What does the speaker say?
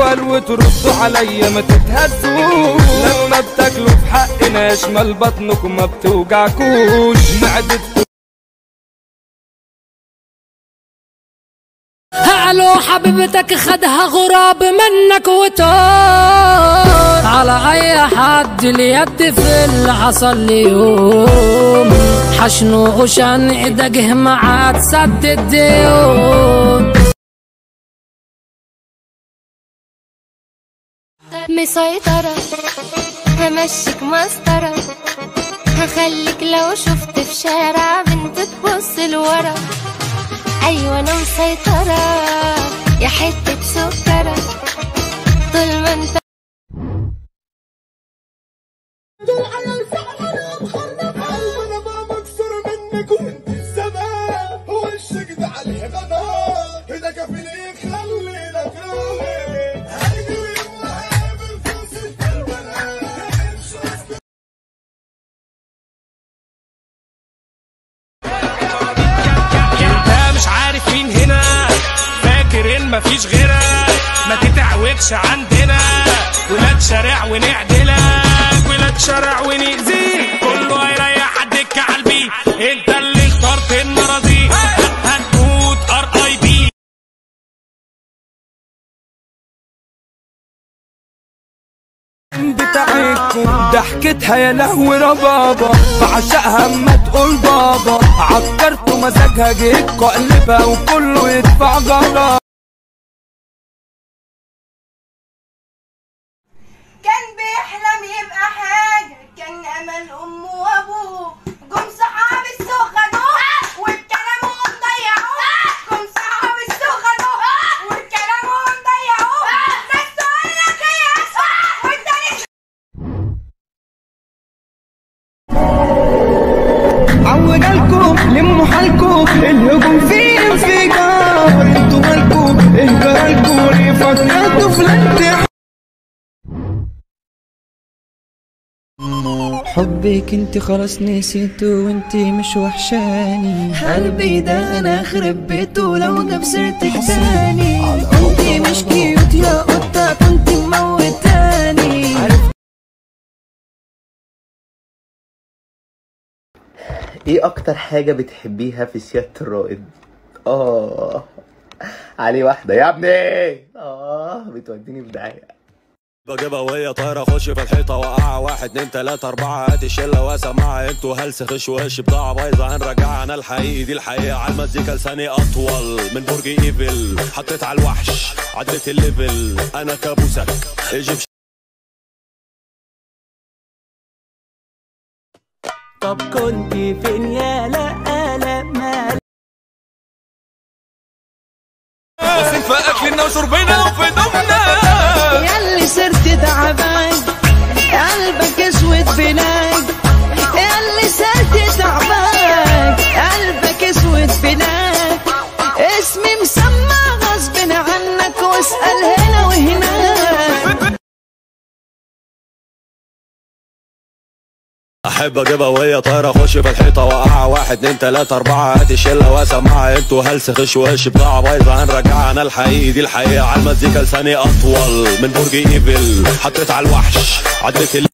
سؤال وتردوا عليا ما تتهزوش لما بتاكلوا في حقنا شمال بطنكم ما بتوجعكوش معدتكم قالوا حبيبتك خدها غراب منك وطار على اي حد اليد في اللي حصل لي يوم حشنو وشان ايده جه معاه تسد الديون مسيطرة همشيك مسطرة هخليك لو شفت في شارع بنت تبص لورا أيوة أنا مسيطرة يا حتة سكرة طول ما انت انا ما مكسور منك وانت السماء وشك ده على الحبابات اذا كفيني خلي لك روحي هيدي ويقابل فرصة البنات انت مش عارف مين هنا فاكر ان مفيش غيرك ما تتعودش عندنا ولاد شارع ونعدلك ولاد شارع ونأذيك كله هيريح حدك قلبي انت اللي اخترت المرضي هتموت ار اي بي بتاعتكم ضحكتها يا لهوي ربابة بعشقها اما تقول بابا عكرتوا مزاجها جيت قلبها وكله يدفع جرا كان بيحلم يبقى حاجة كان أمل أمه وأبوه جم صحاب السوق خدوه والكلام ضيعوه جم صحاب السوق خدوه والكلام ضيعوه ناس تقول لك هي أسوأ والتاني عودالكم لموا حالكم الهجوم فيه انفجار انتوا مالكم اهجرالكم ليه فكرتوا في الانتحار حبك انت خلاص نسيته وانت مش وحشاني قلبي ده انا اخرب بيته لو جاب سيرتك تاني انت مش كيوت يا قطة كنت موتاني ايه اكتر حاجة بتحبيها في سيادة الرائد اه عليه واحدة يا ابني اه بتوديني في داهية بجيبها وهي طايره اخش في الحيطه وقع واحد اتنين تلاته اربعه هات الشله واسمعها انتوا هلس خش وش بضاعه بايظه هنرجعها انا الحقيقي دي الحقيقه على المزيكا لساني اطول من برج ايفل حطيت على الوحش عديت الليفل انا كابوسك اجيب طب كنت فين يا لا لا ما واصلين في اكلنا وشربنا وفي دمنا ياللي صرت تعبان قلبك اسود بلاك ياللي صرت تعبان قلبك اسود بلاك اسمي مسمى غصب عنك واسأل هنا وهناك احب اجيبها وهي طايره اخش في الحيطه وقع واحد اتنين تلاته اربعه هات الشله واسمعها انتوا هلس خش وش بضاعه بايظه هنرجعها انا الحقيقي دي الحقيقه على المزيكا لساني اطول من برج ايفل حطيت على الوحش عديت